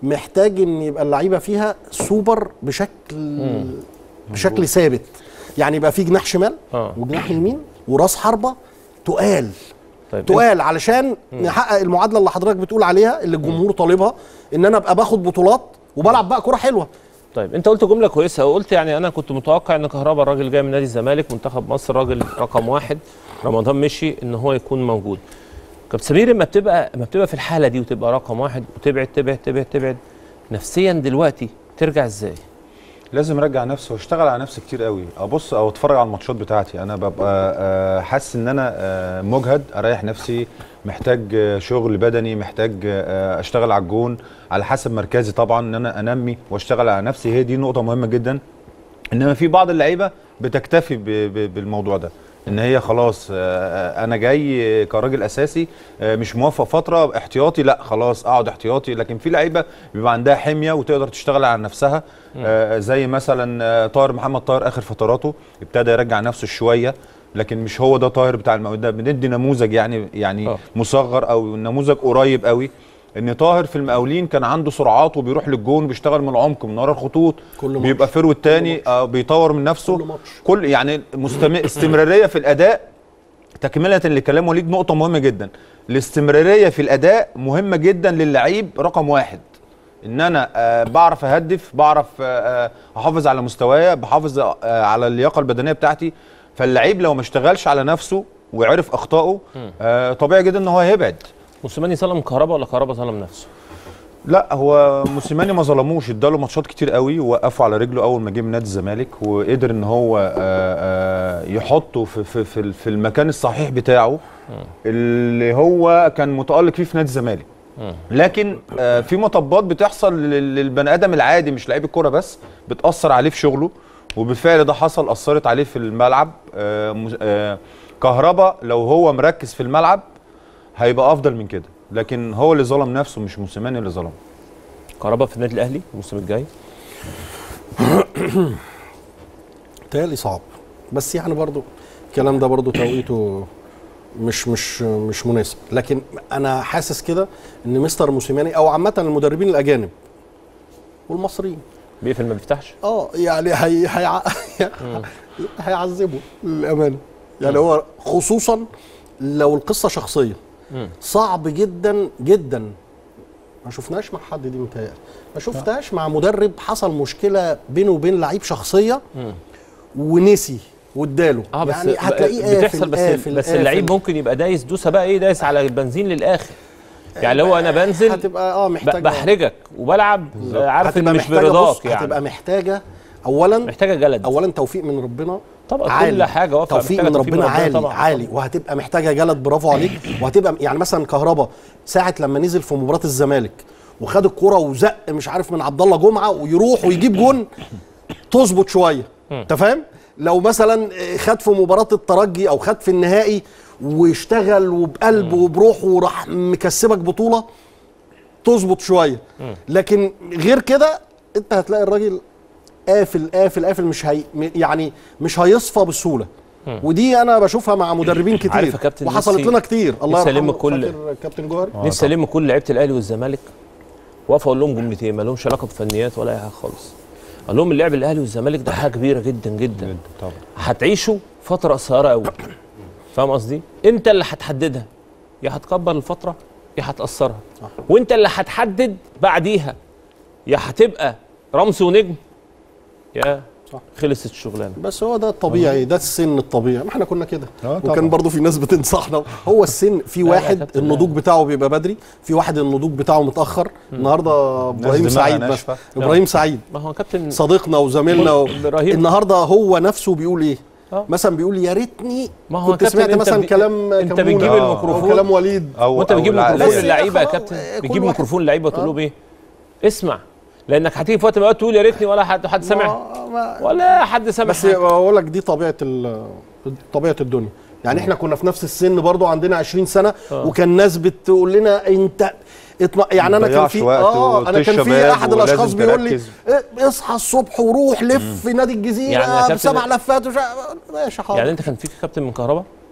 محتاج ان يبقى اللعيبه فيها سوبر بشكل بشكل ثابت يعني يبقى في جناح شمال اه وجناح يمين وراس حربه تقال طيب تقال علشان نحقق المعادله اللي حضرتك بتقول عليها اللي الجمهور طالبها ان انا ابقى باخد بطولات وبلعب بقى كره حلوه طيب انت قلت جمله كويسه وقلت يعني انا كنت متوقع ان كهربا الراجل جاي من نادي الزمالك منتخب مصر راجل رقم واحد رمضان مشي ان هو يكون موجود كابتن سمير لما بتبقى لما بتبقى في الحاله دي وتبقى رقم واحد وتبعد تبعد تبعد تبعد نفسيا دلوقتي ترجع ازاي؟ لازم ارجع نفسي واشتغل على نفسي كتير قوي ابص او اتفرج على الماتشات بتاعتي انا ببقى آه، حاسس ان انا آه، مجهد اريح نفسي محتاج آه، شغل بدني محتاج آه، اشتغل على الجون على حسب مركزي طبعا ان انا انمي واشتغل على نفسي هي دي نقطه مهمه جدا انما في بعض اللعيبه بتكتفي ب- ب- بالموضوع ده ان هي خلاص آه، انا جاي كراجل اساسي آه، مش موفق فتره احتياطي لا خلاص اقعد احتياطي لكن في لعيبه بيبقى عندها حميه وتقدر تشتغل على نفسها آه، زي مثلا آه، طاهر محمد طاهر اخر فتراته ابتدى يرجع نفسه شويه لكن مش هو ده طاهر بتاع المقاولين ده بندي نموذج يعني يعني آه. مصغر او نموذج قريب قوي ان طاهر في المقاولين كان عنده سرعات وبيروح للجون بيشتغل من العمق من ورا الخطوط كل ماتش. بيبقى فيرود تاني آه بيطور من نفسه كل ماتش. كل يعني مستم... استمراريه في الاداء تكمله لكلام وليد نقطه مهمه جدا الاستمراريه في الاداء مهمه جدا للعيب رقم واحد ان انا آه بعرف اهدف بعرف آه آه، احافظ على مستوايا بحافظ آه على اللياقه البدنيه بتاعتي فاللعيب لو ما اشتغلش على نفسه وعرف اخطائه آه طبيعي جدا ان هو هيبعد موسيماني ظلم كهربا ولا كهربا ظلم نفسه؟ لا هو موسيماني ما ظلموش اداله ماتشات كتير قوي ووقفوا على رجله اول ما جه من نادي الزمالك وقدر ان هو آه، آه، يحطه في في في في المكان الصحيح بتاعه اللي هو كان متالق فيه في نادي الزمالك لكن آه، في مطبات بتحصل لل- للبني ادم العادي مش لعيب الكوره بس بتاثر عليه في شغله وبالفعل ده حصل اثرت عليه في الملعب آه، مس- آه، كهربا لو هو مركز في الملعب هيبقى افضل من كده لكن هو اللي ظلم نفسه مش موسيماني اللي ظلمه كهربا في النادي الاهلي الموسم الجاي تهيألي صعب بس يعني برضو الكلام ده برضو توقيته مش مش مش مناسب لكن انا حاسس كده ان مستر موسيماني او عامه المدربين الاجانب والمصريين بيقفل ما بيفتحش اه يعني هي هي هيعذبه للامانه يعني هو خصوصا لو القصه شخصيه صعب جدا جدا ما شفناش مع حد دي متهيألي ما شفتهاش مع مدرب حصل مشكله بينه وبين لعيب شخصيه ونسي واداله اه بس يعني هتلاقيه قافل بتحصل بس قافل بس قافل. اللعيب ممكن يبقى دايس دوسه بقى ايه دايس على البنزين للاخر يعني لو انا بنزل هتبقى اه ب- محتاجه بحرجك وبلعب آه، عارف ان هتبقى مش محتاجة برضاك بص، يعني هتبقى محتاجه اولا محتاجه جلد اولا توفيق من ربنا طبعا عالي. كل حاجه واقفه توفيق محتاجة من ربنا عالي طبعا عالي وهتبقى محتاجه جلد برافو عليك وهتبقى يعني مثلا كهربا ساعه لما نزل في مباراه الزمالك وخد الكرة وزق مش عارف من عبد الله جمعه ويروح ويجيب جون تظبط شويه انت فاهم لو مثلا خد في مباراه الترجي او خد في النهائي واشتغل وبقلب وبروح وراح مكسبك بطوله تظبط شويه لكن غير كده انت هتلاقي الراجل قافل قافل قافل مش هي يعني مش هيصفى بسهوله ودي انا بشوفها مع مدربين كتير عارف يا كابتن وحصلت نفسي- لنا كتير الله نفسي ألم يرحمه كل- فاكر كابتن جوهري نفسي الم كل لعيبه الاهلي والزمالك واقف اقول لهم جملتين ما لهمش علاقه بفنيات ولا اي حاجه خالص اقول لهم اللعب الاهلي والزمالك ده حاجه كبيره جدا جدا طبعا هتعيشوا فتره قصيره قوي فاهم قصدي انت اللي هتحددها يا هتكبر الفتره يا هتاثرها وانت اللي هتحدد بعديها يا هتبقى رمز ونجم يا صح. خلصت الشغلانه بس هو ده الطبيعي ده السن الطبيعي ما احنا كنا كده آه طبعا. وكان برضو في ناس بتنصحنا هو السن في لا يا واحد كابتن، النضوج بتاعه بيبقى بدري في واحد النضوج بتاعه متاخر النهارده ابراهيم دماغها سعيد بس ناشفة. ابراهيم سعيد ما هو كابتن صديقنا وزميلنا و... إبراهيم. النهارده هو نفسه بيقول ايه آه. مثلا بيقول يا ريتني ما هو كنت كابتن سمعت أنت مثلا بت- كلام أنت كمونة بتجيب أو الميكروفون. كلام وليد او وانت أو بتجيب العقلية. ميكروفون بس للعيبه يا خلاص، كابتن آه، كل بتجيب واحد- ميكروفون للعيبه تقول آه. لهم ايه اسمع لانك هتيجي في وقت ما تقول يا ريتني ولا حد حد سمع ما- ما- ولا حد سمع بس حاجة. بقول لك دي طبيعه ال- طبيعه الدنيا يعني احنا كنا في نفس السن برضو عندنا 20 سنه آه. وكان ناس بتقول لنا انت اطمع يعني انا كان مضيعش في وقت اه انا كان في وتشباب احد ولازم الاشخاص بيقول لي تركز. إيه، اصحى الصبح وروح لف في نادي يعني يا الجزيره كابتن- بسبع لفات وش... ماشي حاضر يعني انت كان فيك كابتن من كهرباء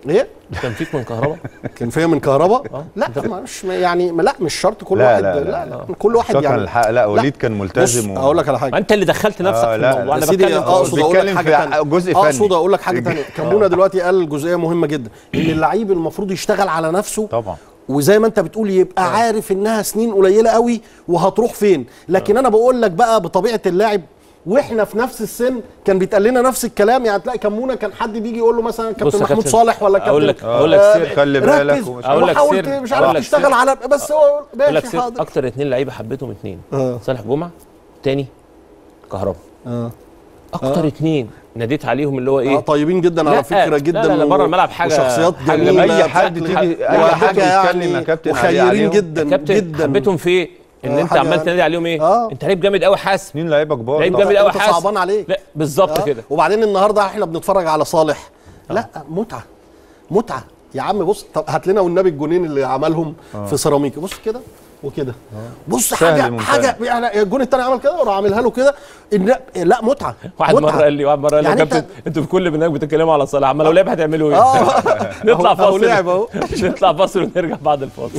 ايه كان فيك من كهرباء كان فيا من كهرباء آه. لا مش يعني لا مش شرط كل لا، واحد لا، لا لا. لا, لا. كل واحد شكراً يعني الحق لا وليد كان ملتزم بص و- اقول لك على حاجه ما انت اللي دخلت نفسك آه، في لا، الموضوع يا انا سيدي بتكلم اقصد اقول لك بيتكلم حاجه في تانية جزء فني. اقصد اقول لك حاجه ثانيه كمونه دلوقتي قال جزئيه مهمه جدا ان اللعيب المفروض يشتغل على نفسه طبعا وزي ما انت بتقول يبقى عارف انها سنين قليله قوي وهتروح فين لكن انا بقول لك بقى بطبيعه اللاعب واحنا في نفس السن كان بيتقال لنا نفس الكلام يعني تلاقي كمونه كان حد بيجي يقول له مثلا بص كابتن يا محمود كابتن، صالح ولا كابتن أقول لك- آه، أقول لك آه، سر. خلي بالك ركز ومش أقول لك وحاول سر. مش أقول عارف لك تشتغل سر. على بس هو اقول لك ماشي سير حاضر اكتر اتنين لعيبه حبيتهم اتنين آه. صالح جمعه تاني كهرباء اه اكتر اتنين ناديت عليهم اللي هو آه، ايه طيبين جدا لا، على فكره جدا لا، لا، و- بره الملعب حاجة- وشخصيات حاجة جميله اي حد بشكل- تيجي اي حد وحاجه يتكلم يا يعني كابتن عليه وخيرين عليهم. جدا كابتن جدا حبيتهم في ايه ان آه، انت حاجة- عمال تنادي عليهم ايه آه. انت لعيب جامد قوي حاسم اثنين لعيبه كبار لعيب طبعاً. جامد قوي انت حاسم صعبان عليك لا بالظبط آه. كده وبعدين النهارده احنا بنتفرج على صالح لا متعه متعه يا عم بص طب هات لنا والنبي الجونين اللي عملهم في سيراميكا بص كده وكده بص سهل حاجه ممتاز. حاجه يعني الجون الثاني عمل كده وراح عاملها له كده إن- لا متعه واحد متعة. مره قال لي واحد مره قال لي يعني يا انت- كابتن انتوا في كل برنامج بتتكلموا على صالح اما لو لعب هتعملوا ايه؟ اه نطلع أهو- أهو لعب فاصل اهو نطلع فاصل ونرجع بعد الفاصل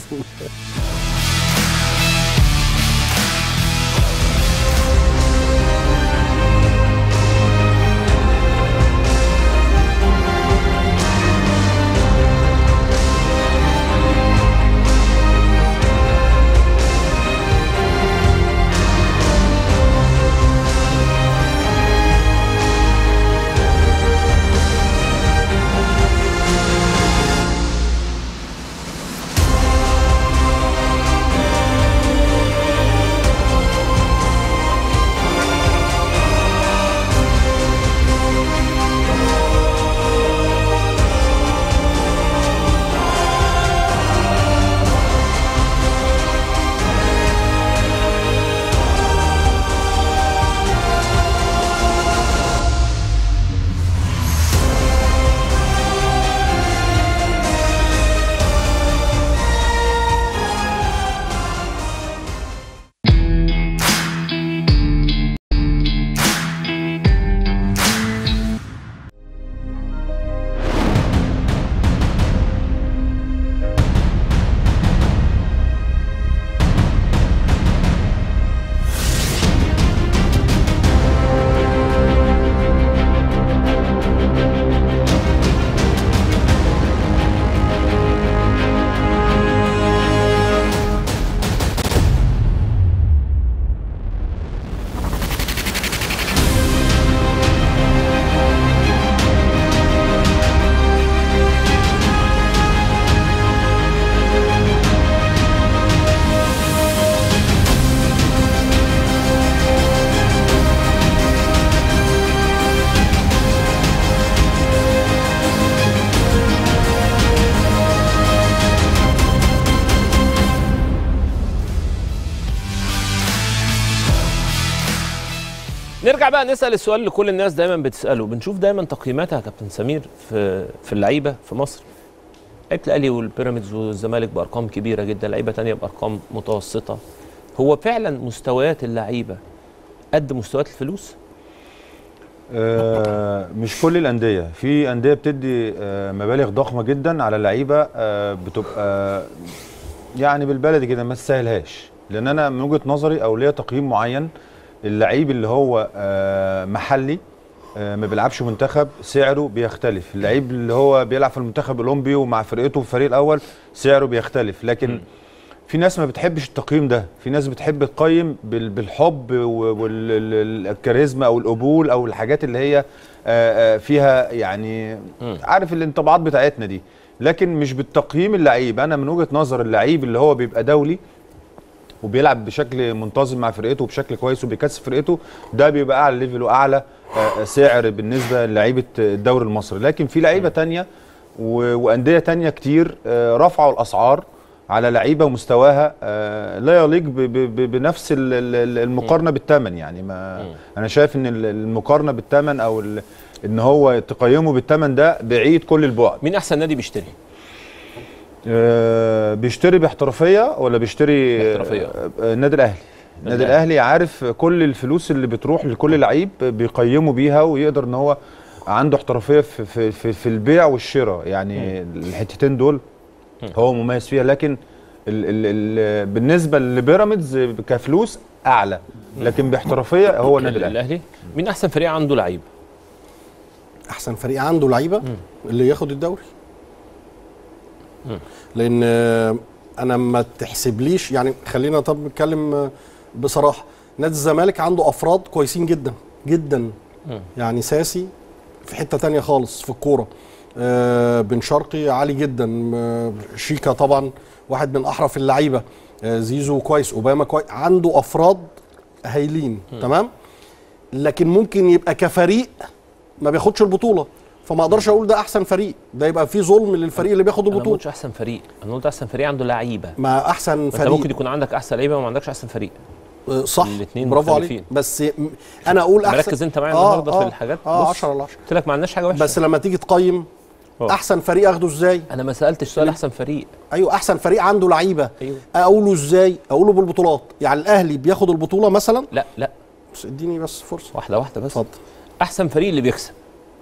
نرجع بقى نسال السؤال اللي كل الناس دايما بتساله بنشوف دايما تقييماتها يا كابتن سمير في في اللعيبه في مصر لعيبه الاهلي والبيراميدز والزمالك بارقام كبيره جدا لعيبه تانية بارقام متوسطه هو فعلا مستويات اللعيبه قد مستويات الفلوس آه، مش كل الانديه في انديه بتدي آه، مبالغ ضخمه جدا على لعيبه آه، بتبقى يعني بالبلدي كده ما تسهلهاش لان انا من وجهه نظري او ليا تقييم معين اللعيب اللي هو آه، محلي آه، ما بيلعبش منتخب سعره بيختلف اللعيب اللي هو بيلعب في المنتخب الاولمبي ومع فرقته في الفريق الاول سعره بيختلف لكن في ناس ما بتحبش التقييم ده في ناس بتحب تقيم بال- بالحب والكاريزما او القبول او الحاجات اللي هي آه، آه، فيها يعني عارف الانطباعات بتاعتنا دي لكن مش بالتقييم اللعيب انا من وجهة نظر اللعيب اللي هو بيبقى دولي وبيلعب بشكل منتظم مع فرقته وبشكل كويس وبيكسب فرقته ده بيبقى اعلى ليفل واعلى آه، سعر بالنسبه للعيبه الدوري المصري لكن في لعيبه تانية و- وانديه تانية كتير آه، رفعوا الاسعار على لعيبه ومستواها آه، لا يليق ب- ب- ب- بنفس ال- ال- المقارنه بالثمن يعني ما انا شايف ان ال- المقارنه بالثمن او ال- ان هو تقيمه بالثمن ده بعيد كل البعد مين احسن نادي بيشتري آه، بيشتري باحترافيه ولا بيشتري باحترافية. آه، آه، النادي الاهلي النادي الأهلي. الاهلي عارف كل الفلوس اللي بتروح لكل لعيب بيقيموا بيها ويقدر ان هو عنده احترافيه في في في, في البيع والشراء يعني الحتتين دول هو مميز فيها لكن ال ال ال بالنسبه لبيراميدز كفلوس اعلى لكن باحترافيه هو النادي الاهلي الاهلي مين احسن فريق عنده لعيب احسن فريق عنده لعيبه اللي ياخد الدوري لان آه، انا ما تحسبليش يعني خلينا طب نتكلم آه، بصراحه نادي الزمالك عنده افراد كويسين جدا جدا يعني ساسي في حته تانية خالص في الكوره آه بن شرقي عالي جدا آه شيكا طبعا واحد من احرف اللعيبه آه زيزو كويس اوباما كويس عنده افراد هايلين تمام لكن ممكن يبقى كفريق ما بياخدش البطوله فما اقدرش اقول ده احسن فريق ده يبقى فيه ظلم للفريق اللي بياخد انا ما البطوله قلتش احسن فريق انا قلت احسن فريق عنده لعيبه ما احسن انت فريق ممكن يكون عندك احسن لعيبه وما عندكش احسن فريق آه، صح الاتنين برافو عليك مختلفين. بس م- انا اقول احسن مركز انت معايا النهارده في الحاجات اه بص، 10 على 10 قلت لك ما عندناش حاجه وحشه بس لما تيجي تقيم أه. احسن فريق اخده ازاي انا ما سالتش سؤال احسن فريق ايوه احسن فريق عنده لعيبه ايوه اقوله ازاي اقوله بالبطولات يعني الاهلي بياخد البطوله مثلا لا لا بس اديني بس فرصه واحده واحده بس اتفضل احسن فريق اللي بيكسب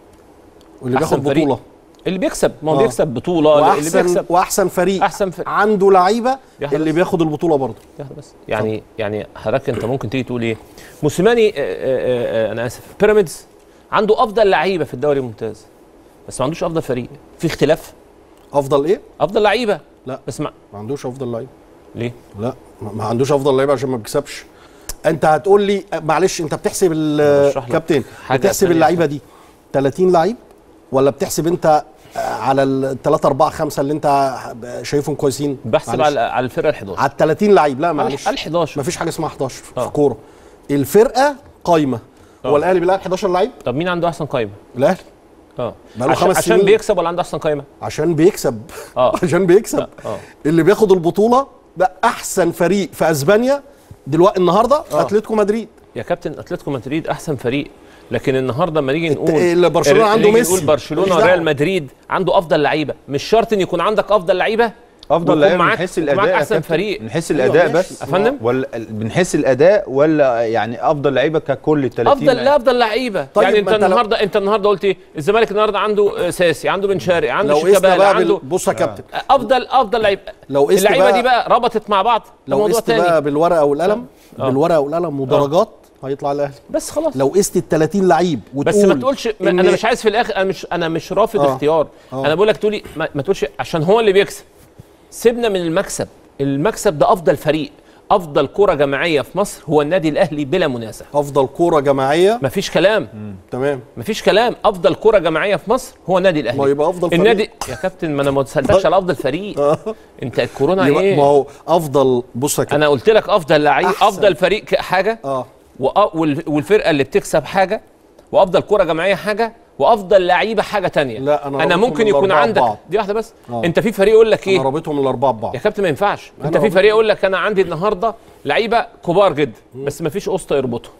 واللي أحسن بياخد فريق. بطوله اللي بيكسب ما هو آه. بيكسب بطوله اللي واحسن بيكسب واحسن فريق احسن فريق عنده لعيبه ياخد اللي بس. بياخد البطوله برضه واحده بس يعني يعني حضرتك انت ممكن تيجي تقول ايه موسيماني آه، آه، آه، انا اسف بيراميدز عنده افضل لعيبه في الدوري الممتاز بس ما عندوش افضل فريق في اختلاف افضل ايه افضل لعيبه لا بس ما ما عندوش افضل لعيبه ليه لا ما ما عندوش افضل لعيبه عشان ما بيكسبش انت هتقول لي معلش انت بتحسب ال- بشرح لك كابتن حاجة بتحسب تانية. اللعيبه دي 30 لعيب ولا بتحسب انت على الثلاثة أربعة خمسة اللي أنت شايفهم كويسين بحسب معلش. على على الفرقه ال 11 على ال 30 لعيب لا معلش على ال 11 مفيش حاجة اسمها 11 في آه. كورة الفرقة قايمة هو آه. الأهلي بيلعب 11 لعيب طب مين عنده احسن قايمه الأهلي اه بقاله عشان, خمس عشان سنين. بيكسب ولا عنده احسن قايمه عشان بيكسب اه عشان بيكسب اه اللي بياخد البطولة ده أحسن فريق في أسبانيا دلوقتي النهارده آه. أتلتيكو مدريد يا كابتن اتلتيكو مدريد احسن فريق لكن النهارده لما نيجي الت- نقول اللي برشلونة نيجي عنده نقول ميسي. برشلونه ماليش وريال دعوة. مدريد عنده افضل لعيبه مش شرط ان يكون عندك افضل لعيبه افضل ويكون لعيبه من معاك- حيث ومعاك الاداء يا احسن كابتن. فريق من حيث أيوة الاداء ماشي. بس أفندم؟ ولا من حيث الاداء ولا يعني افضل لعيبه ككل ال 30 افضل لا افضل لعيبه طيب، يعني ما انت أنت لو- النهارده انت النهارده قلت ايه الزمالك النهارده عنده آه، ساسي عنده بن شرقي عنده لو قست شيكابالا بقى بال... عنده بص يا كابتن افضل افضل لعيبه لو قست اللعيبه بقى- دي بقى ربطت مع بعض ده لو موضوع قست تاني بقى بالورقة والقلم آه. بالورقة والقلم ودرجات هيطلع الأهلي بس خلاص لو قست ال 30 لعيب وتقول بس ما تقولش ما إن- انا مش عايز في الاخر انا مش انا مش رافض آه. اختيار آه. انا بقول لك تقولي ما, ما تقولش عشان هو اللي بيكسب سيبنا من المكسب المكسب ده افضل فريق افضل كره جماعيه في مصر هو النادي الاهلي بلا منازع افضل كوره جماعيه مفيش كلام تمام مفيش كلام افضل كره جماعيه في مصر هو النادي الاهلي ما يبقى أفضل فريق. النادي يا كابتن ما انا ما سالتكش على افضل فريق انت الكورونا يبقى- ايه ما هو افضل بص يا كابتن انا قلت لك افضل لعيب أحسن. افضل فريق ك- حاجه اه وأ- وال- والفرقه اللي بتكسب حاجه وافضل كره جماعيه حاجه وافضل لعيبه حاجه تانية لا، أنا انا رابطهم ممكن يكون الأربعة عندك ببعض. دي واحده بس آه. انت في فريق يقول لك انا ايه رابطهم الاربعه ببعض يا كابتن ما ينفعش أنا انت في رابط- فريق يقول لك انا عندي النهارده لعيبه كبار جدا بس ما فيش اسطى يربطهم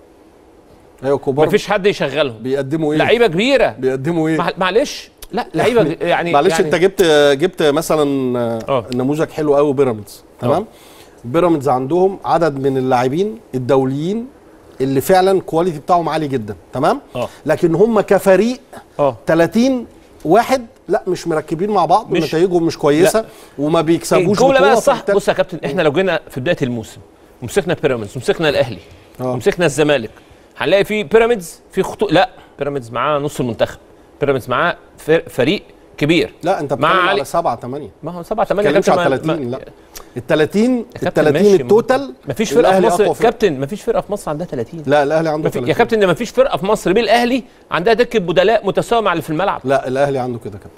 ايوه كبار ما فيش حد يشغلهم بيقدموا ايه لعيبه كبيره بيقدموا ايه مع- معلش لا لعيبه ج- يعني معلش يعني انت جبت جبت مثلا آه. نموذج حلو قوي بيراميدز تمام بيراميدز عندهم عدد من اللاعبين الدوليين اللي فعلا كواليتي بتاعهم عالي جدا تمام اه لكن هم كفريق اه 30 واحد لا مش مركبين مع بعض مش- ونتائجهم مش كويسه لا. وما بيكسبوش الجمله بقى بطولة، الصح فبالتالي- بص يا كابتن احنا لو جينا في بدايه الموسم ومسكنا بيراميدز ومسكنا الاهلي آه. ومسكنا الزمالك هنلاقي في بيراميدز في خطوط لا بيراميدز معاه نص المنتخب بيراميدز معاه فر- فريق كبير لا انت مع بتتكلم علي- على 7 8 ما هو 7 8 ما تتكلمش على 30 لا ال 30 ال كابتن 30 ماشي، التوتال مفيش فرقه في الأهلي مصر أقوى فرقة. كابتن مفيش فرقه في مصر عندها 30 لا الاهلي عنده مفي... 30 يا كابتن ده مفيش فرقه في مصر بالاهلي عندها دكه بدلاء متساويه مع اللي في الملعب لا الاهلي عنده كده كابتن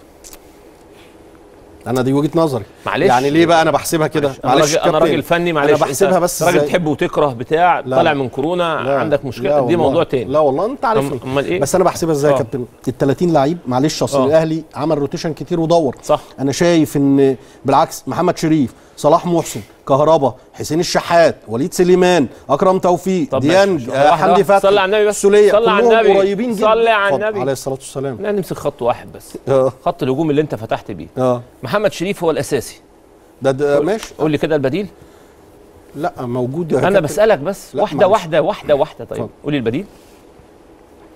انا دي وجهه نظري معلش. يعني ليه بقى انا بحسبها كده انا راجل انا راجل فني معلش انا بحسبها أنت بس راجل إزاي؟ بتحب وتكره بتاع لا، طالع لا. من كورونا لا، عندك لا مشكله دي والله. موضوع تاني لا والله انت عارفني أم- امال ايه بس انا بحسبها ازاي يا آه. كابتن ال 30 لعيب معلش اصل آه. الاهلي عمل روتيشن كتير ودور صح انا شايف ان بالعكس محمد شريف صلاح محسن كهربا حسين الشحات وليد سليمان اكرم توفيق طب ديانج ماشي. آه، واحدة حمدي واحدة. فتحي صلي على النبي بس. السوليه صلي على كلهم النبي. قريبين جدا صلي على اتفضل. النبي. عليه الصلاه والسلام لا نمسك خط واحد بس اه خط الهجوم اللي انت فتحت بيه اه محمد شريف هو الاساسي ده, ده ماشي قول لي كده البديل لا موجود يا انا كابتن. بسالك بس لا، واحده معلش. واحده واحده واحده طيب اتفضل. قولي البديل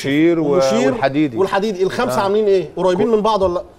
ومشير و- ومشير والحديدي. والحديدي الخمسه آه. عاملين ايه قريبين من بعض ولا لا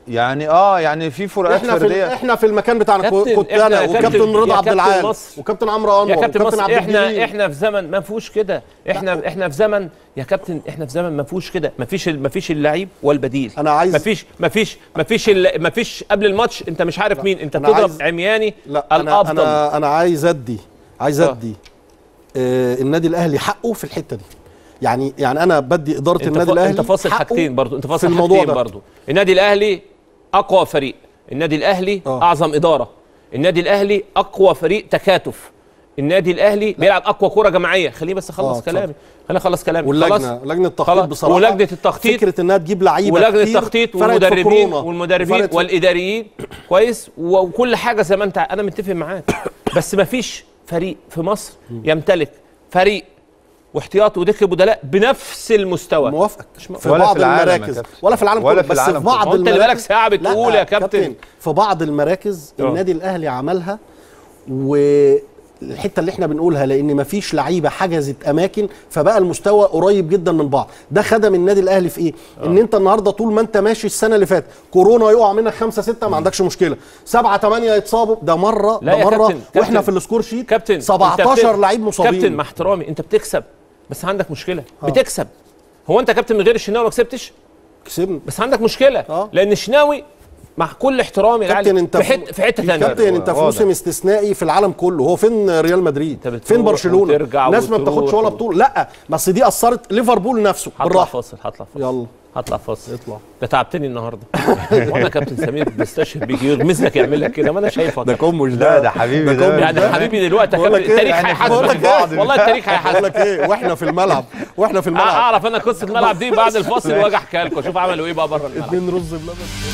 يعني اه يعني في فروقات احنا في فرديه احنا في المكان بتاعنا كو- كابتن، كنت إحنا انا يا كابتن- وكابتن رضا يا عبد كابتن العال مصر. وكابتن عمرو انور يا كابتن وكابتن مصر عبد احنا الجليل احنا في زمن ما فيهوش كده احنا احنا في زمن يا كابتن احنا في زمن ما فيهوش كده ما فيش ما فيش اللعيب والبديل انا عايز ما فيش ما فيش ما فيش ال- ما فيش قبل الماتش انت مش عارف مين انت أنا بتضرب عايز- عمياني لا انا الافضل انا انا عايز ادي عايز آه. ادي آه النادي الاهلي حقه في الحته دي يعني يعني انا بدي اداره انت النادي فا- الاهلي انت فاصل حقه حاجتين برضو انت في فاصل الموضوع حاجتين ده. برضو النادي الاهلي اقوى فريق النادي الاهلي آه. اعظم اداره النادي الاهلي اقوى فريق تكاتف النادي الاهلي بيلعب اقوى كره جماعيه خليني بس اخلص آه، كلامي خليني اخلص كلامي واللجنه خلاص لجنه التخطيط خلاص. بصراحه ولجنه التخطيط فكره انها تجيب لعيبه ولجنه كتير التخطيط فرقت في والمدربين كورونا. والمدربين فرقت في- والاداريين كويس وكل حاجه زي ما انت انا متفق معاك بس ما فيش فريق في مصر يمتلك فريق واحتياط ودكه بدلاء بنفس المستوى موافقك في ولا بعض في العالم يا المراكز كابتن. ولا في العالم ولا كله في بس العالم في بعض كله. انت اللي المراكز بالك ساعة بتقول لا، يا كابتن. في بعض المراكز اه. النادي الاهلي عملها والحته اللي احنا بنقولها لان مفيش لعيبه حجزت اماكن فبقى المستوى قريب جدا من بعض ده خدم النادي الاهلي في ايه ان انت النهارده طول ما انت ماشي السنه اللي فاتت كورونا يقع منك خمسة ستة ما عندكش مشكله سبعة ثمانية يتصابوا ده مره لا ده يا مره كابتن، واحنا كابتن. في السكور شيت كابتن انت 17 بت- لعيب مصابين كابتن مع احترامي انت بتكسب بس عندك مشكله بتكسب هو انت كابتن من غير الشناوي ما كسبتش كسبنا بس عندك مشكله اه. لان الشناوي مع كل احترامي كابتن العالي انت في حته في حته ثانيه كابتن انت في واضح. موسم استثنائي في العالم كله هو فين ريال مدريد انت بتروح فين برشلونه وترجع الناس ما وتروح بتاخدش ولا و- بطوله لا بس دي اثرت ليفربول نفسه هطلع بالراحه فاصل هطلع فاصل يلا هطلع فاصل اطلع ده تعبتني النهارده وانا كابتن سمير بستشهد بيك يغمز لك يعمل لك كده ما انا شايفك ده كومبوش لا ده حبيبي ده يعني حبيبي دلوقتي يا بقول كابتن لك ايه؟ التاريخ يعني بقول لك هيحاسبك ايه؟ والله التاريخ بقول هيحاسبك لك ايه واحنا في الملعب واحنا في الملعب اعرف انا قصه الملعب دي بعد الفاصل واجي احكيها لكم اشوف عملوا ايه بقى بره الملعب اتنين رز بلبن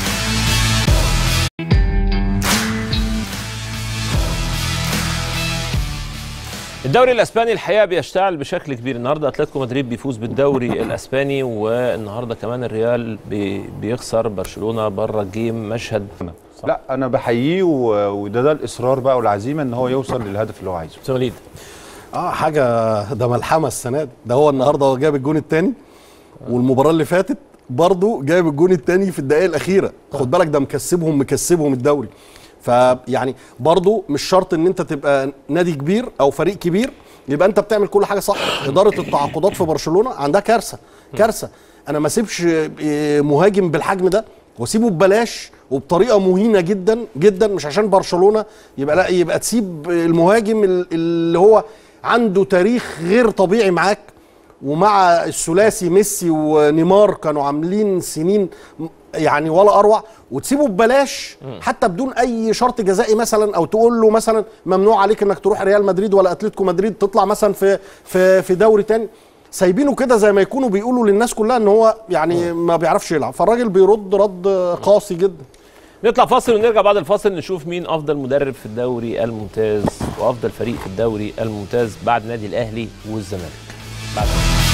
الدوري الاسباني الحقيقه بيشتعل بشكل كبير النهارده اتلتيكو مدريد بيفوز بالدوري الاسباني والنهارده كمان الريال بي بيخسر برشلونه بره الجيم مشهد لا انا بحييه و- وده ده الاصرار بقى والعزيمه ان هو يوصل للهدف اللي هو عايزه أستاذ وليد اه حاجه ده ملحمه السنه دي ده هو النهارده هو جاب الجون الثاني والمباراه اللي فاتت برضه جايب الجون الثاني في الدقائق الاخيره خد بالك ده مكسبهم مكسبهم الدوري فيعني برضه مش شرط ان انت تبقى نادي كبير او فريق كبير يبقى انت بتعمل كل حاجه صح اداره التعاقدات في برشلونه عندها كارثه كارثه انا ما اسيبش آه، مهاجم بالحجم ده واسيبه ببلاش وبطريقه مهينه جدا جدا مش عشان برشلونه يبقى لا يبقى تسيب المهاجم ال- اللي هو عنده تاريخ غير طبيعي معاك ومع الثلاثي ميسي ونيمار كانوا عاملين سنين م- يعني ولا اروع وتسيبه ببلاش حتى بدون اي شرط جزائي مثلا او تقول له مثلا ممنوع عليك انك تروح ريال مدريد ولا اتلتيكو مدريد تطلع مثلا في في في دوري تاني سايبينه كده زي ما يكونوا بيقولوا للناس كلها ان هو يعني ما بيعرفش يلعب فالراجل بيرد رد قاسي جدا نطلع فاصل ونرجع بعد الفاصل نشوف مين افضل مدرب في الدوري الممتاز وافضل فريق في الدوري الممتاز بعد نادي الاهلي والزمالك بعد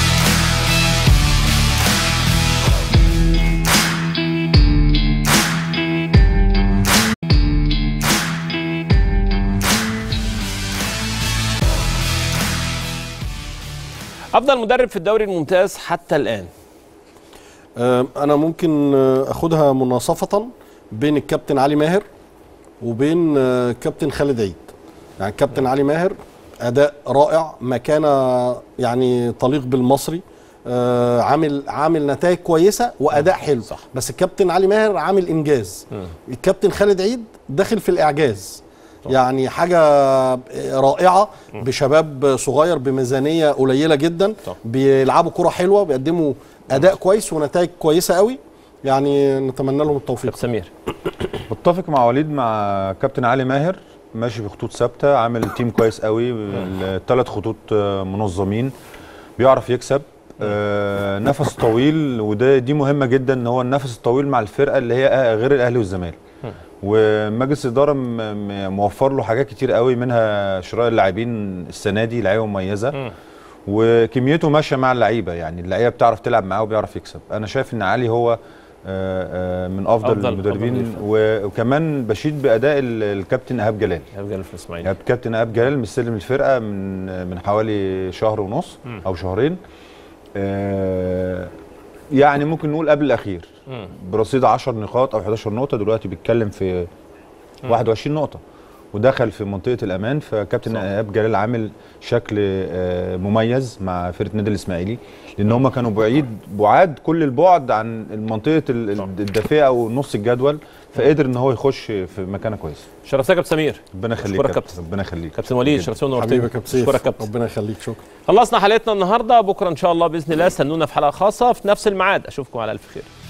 افضل مدرب في الدوري الممتاز حتى الان آه، انا ممكن آه، اخدها مناصفه بين الكابتن علي ماهر وبين آه، الكابتن خالد عيد يعني الكابتن علي ماهر اداء رائع مكانه يعني طليق بالمصري آه، عامل عامل نتائج كويسه واداء حلو صح. بس الكابتن علي ماهر عامل انجاز الكابتن خالد عيد داخل في الاعجاز يعني حاجه رائعه بشباب صغير بميزانيه قليله جدا بيلعبوا كره حلوه بيقدموا اداء كويس ونتائج كويسه قوي يعني نتمنى لهم التوفيق سمير متفق مع وليد مع كابتن علي ماهر ماشي بخطوط ثابته عامل تيم كويس قوي الثلاث خطوط آه، منظمين بيعرف يكسب آه، نفس طويل وده دي مهمه جدا ان هو النفس الطويل مع الفرقه اللي هي آه، غير الاهلي والزمالك ومجلس الاداره م- م- موفر له حاجات كتير قوي منها شراء اللاعبين السنه دي لعيبه مميزه وكميته ماشيه مع اللعيبه يعني اللعيبه بتعرف تلعب معاه وبيعرف يكسب انا شايف ان علي هو آه، آه، من افضل, أفضل- المدربين أفضل و- وكمان بشيد باداء ال- الكابتن ايهاب جلال ايهاب جلال في الاسماعيلي يعني الكابتن ايهاب جلال مستلم الفرقه من من حوالي شهر ونص مم. او شهرين آه، يعني ممكن نقول قبل الاخير مم. برصيد 10 نقاط او 11 نقطه دلوقتي بيتكلم في 21 نقطه ودخل في منطقه الامان فكابتن ايهاب جلال عامل شكل آه، مميز مع فرقه النادي الاسماعيلي لان هم كانوا بعيد بعاد كل البعد عن منطقه ال- ال- الدافئه او نص الجدول فقدر ان هو يخش في مكانه كويسه شرفتك يا كابتن سمير ربنا يخليك أشكرك كابتن ربنا يخليك كابتن وليد جدا. شرفتنا ونورتنا حبيبي يا كابتن سيف اشكرك كابتن ربنا يخليك شكرا خلصنا حلقتنا النهارده بكره ان شاء الله باذن الله استنونا في حلقه خاصه في نفس الميعاد اشوفكم على الف خير